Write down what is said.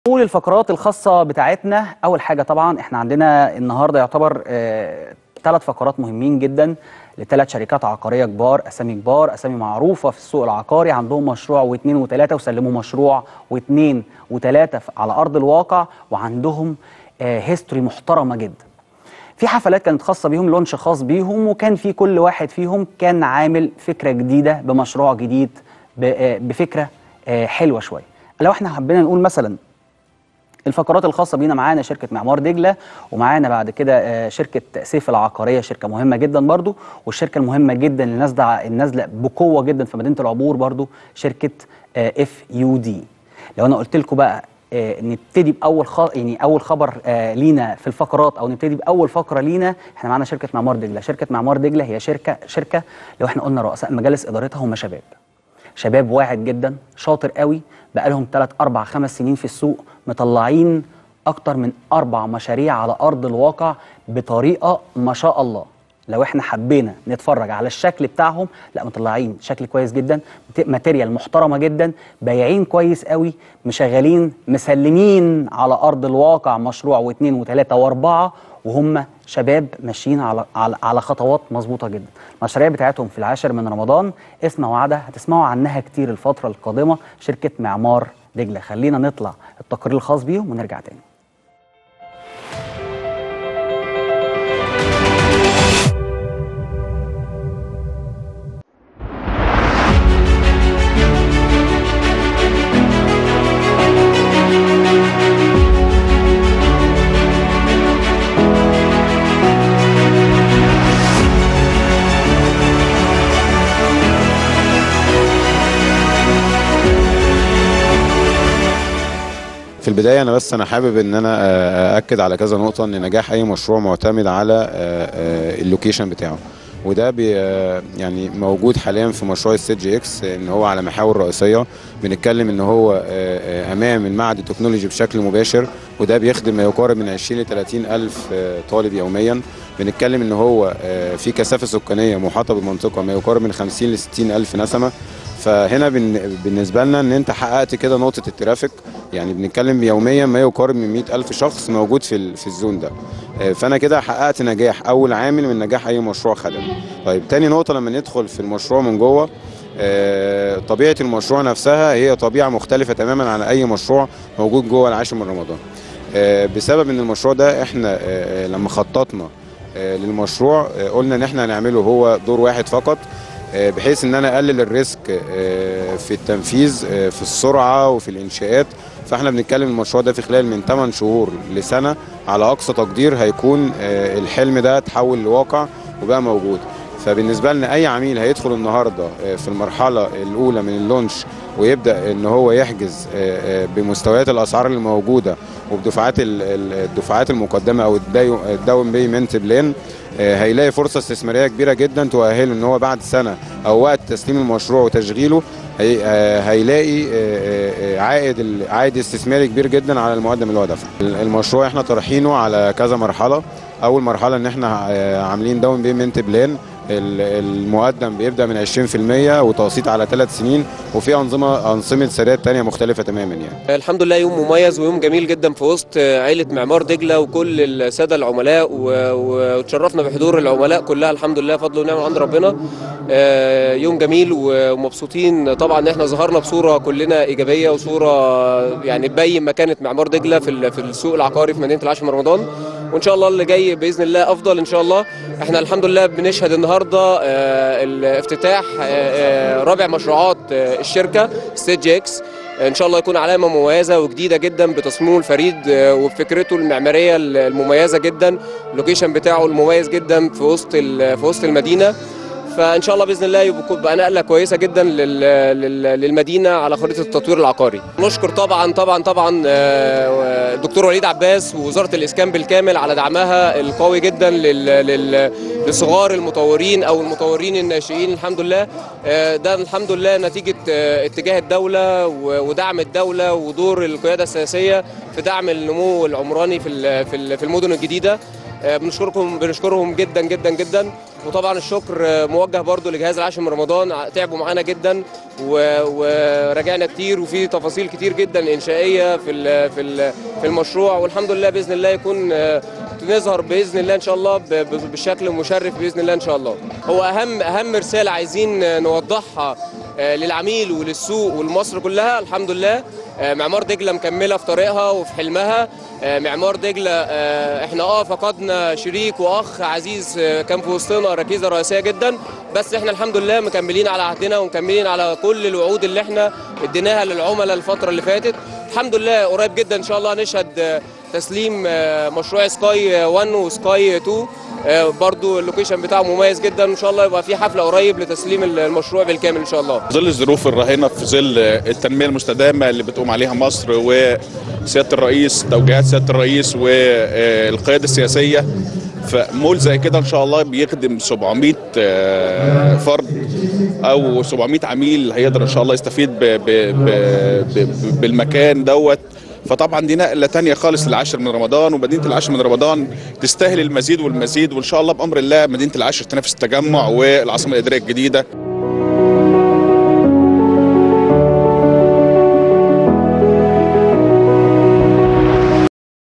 نقول الفقرات الخاصة بتاعتنا أول حاجة طبعا احنا عندنا النهاردة يعتبر ثلاث فقرات مهمين جدا لثلاث شركات عقارية كبار أسامي كبار أسامي معروفة في السوق العقاري عندهم مشروع واثنين وثلاثة وسلموا مشروع واثنين وثلاثة على أرض الواقع وعندهم هيستوري محترمة جدا في حفلات كانت خاصة بيهم لونش خاص بيهم وكان في كل واحد فيهم كان عامل فكرة جديدة بمشروع جديد بفكرة حلوة شوية لو احنا حبينا نقول مثلا الفقرات الخاصه بينا معانا شركه معمار دجله ومعانا بعد كده شركه سيف العقاريه شركه مهمه جدا برضو والشركه المهمه جدا اللي نازله النازله بقوه جدا في مدينه العبور برضو شركه اف يو دي لو انا قلت لكم بقى نبتدي باول خ... يعني اول خبر لينا في الفقرات او نبتدي باول فقره لينا احنا معانا شركه معمار دجله شركه معمار دجله هي شركه شركه لو احنا قلنا رؤساء مجالس ادارتها هم شباب شباب واعد جدا شاطر قوي بقالهم 3 4 5 سنين في السوق مطلعين اكتر من اربع مشاريع على ارض الواقع بطريقه ما شاء الله لو احنا حبينا نتفرج على الشكل بتاعهم لا مطلعين شكل كويس جدا ماتيريال محترمه جدا بايعين كويس قوي مشغلين مسلمين على ارض الواقع مشروع واثنين وثلاثه واربعه وهم شباب ماشيين على على, على خطوات مظبوطه جدا المشاريع بتاعتهم في العاشر من رمضان اسمها وعده هتسمعوا عنها كتير الفتره القادمه شركه معمار دجله خلينا نطلع التقرير الخاص بيهم ونرجع تاني في البدايه انا بس انا حابب ان انا ااكد على كذا نقطه ان نجاح اي مشروع معتمد على اللوكيشن بتاعه وده بي يعني موجود حاليا في مشروع السيت جي اكس ان هو على محاور رئيسيه بنتكلم ان هو امام المعهد التكنولوجي بشكل مباشر وده بيخدم ما يقارب من 20 ل 30 الف طالب يوميا بنتكلم ان هو في كثافه سكانيه محاطه بالمنطقه ما يقارب من 50 ل 60 الف نسمه فهنا بالنسبه لنا ان انت حققت كده نقطه الترافيك يعني بنتكلم يوميا ما يقارب من 100 الف شخص موجود في في الزون ده فانا كده حققت نجاح اول عامل من نجاح اي مشروع خدمي طيب تاني نقطه لما ندخل في المشروع من جوه طبيعه المشروع نفسها هي طبيعه مختلفه تماما عن اي مشروع موجود جوه العاشر من رمضان بسبب ان المشروع ده احنا لما خططنا للمشروع قلنا ان احنا هنعمله هو دور واحد فقط بحيث ان انا اقلل الريسك في التنفيذ في السرعه وفي الانشاءات فاحنا بنتكلم المشروع ده في خلال من 8 شهور لسنه على اقصى تقدير هيكون الحلم ده تحول لواقع وبقى موجود فبالنسبه لنا اي عميل هيدخل النهارده في المرحله الاولى من اللونش ويبدا ان هو يحجز بمستويات الاسعار اللي موجوده وبدفعات الدفعات المقدمه او الداون بيمنت بلان هيلاقي فرصه استثماريه كبيره جدا تؤهله ان هو بعد سنه او وقت تسليم المشروع وتشغيله هيلاقي عائد عائد استثماري كبير جدا على المقدم اللي هو دفعه. المشروع احنا طرحينه على كذا مرحله اول مرحله ان احنا عاملين داون بيمنت بلان المقدم بيبدا من 20% وتقسيط على ثلاث سنين وفي انظمه انظمه سداد ثانيه مختلفه تماما يعني. الحمد لله يوم مميز ويوم جميل جدا في وسط عائله معمار دجله وكل الساده العملاء وتشرفنا بحضور العملاء كلها الحمد لله فضل ونعمه عند ربنا يوم جميل ومبسوطين طبعا ان احنا ظهرنا بصوره كلنا ايجابيه وصوره يعني تبين مكانه معمار دجله في في السوق العقاري في مدينه العاشر من رمضان وان شاء الله اللي جاي باذن الله افضل ان شاء الله احنا الحمد لله بنشهد النهارده الافتتاح رابع مشروعات الشركه ستيج اكس ان شاء الله يكون علامه مميزه وجديده جدا بتصميمه الفريد وبفكرته المعماريه المميزه جدا اللوكيشن بتاعه المميز جدا في وسط في وسط المدينه فان شاء الله باذن الله يبقى نقله كويسه جدا للمدينه على خريطه التطوير العقاري. نشكر طبعا طبعا طبعا الدكتور وليد عباس ووزاره الاسكان بالكامل على دعمها القوي جدا لصغار المطورين او المطورين الناشئين الحمد لله ده الحمد لله نتيجه اتجاه الدوله ودعم الدوله ودور القياده السياسيه في دعم النمو العمراني في في المدن الجديده بنشكركم بنشكرهم جدا جدا جدا وطبعا الشكر موجه برضو لجهاز العاشر من رمضان تعبوا معانا جدا و- وراجعنا كتير وفي تفاصيل كتير جدا انشائيه في ال- في ال- في المشروع والحمد لله باذن الله يكون آه، نظهر باذن الله ان شاء الله ب- ب- بشكل مشرف باذن الله ان شاء الله هو اهم اهم رساله عايزين آه، نوضحها آه، للعميل وللسوق ولمصر كلها الحمد لله آه، معمار دجله مكمله في طريقها وفي حلمها آه، معمار دجله آه، احنا اه فقدنا شريك واخ عزيز آه، كان في وسطنا ركيزه رئيسيه جدا بس احنا الحمد لله مكملين على عهدنا ومكملين على كل الوعود اللي احنا اديناها للعملاء الفتره اللي فاتت الحمد لله قريب جدا ان شاء الله هنشهد آه، تسليم آه، مشروع سكاي 1 وسكاي 2 آه، برضو اللوكيشن بتاعه مميز جدا ان شاء الله يبقى في حفله قريب لتسليم المشروع بالكامل ان شاء الله ظل الظروف الراهنه في ظل التنميه المستدامه اللي بتقوم عليها مصر وسياده الرئيس توجيهات سياده الرئيس والقياده السياسيه فمول زي كده ان شاء الله بيخدم 700 آه، فرد او 700 عميل هيقدر ان شاء الله يستفيد ب ب ب ب بالمكان دوت فطبعا دي نقله تانية خالص للعاشر من رمضان ومدينه العاشر من رمضان تستاهل المزيد والمزيد وان شاء الله بامر الله مدينه العاشر تنافس التجمع والعاصمه الاداريه الجديده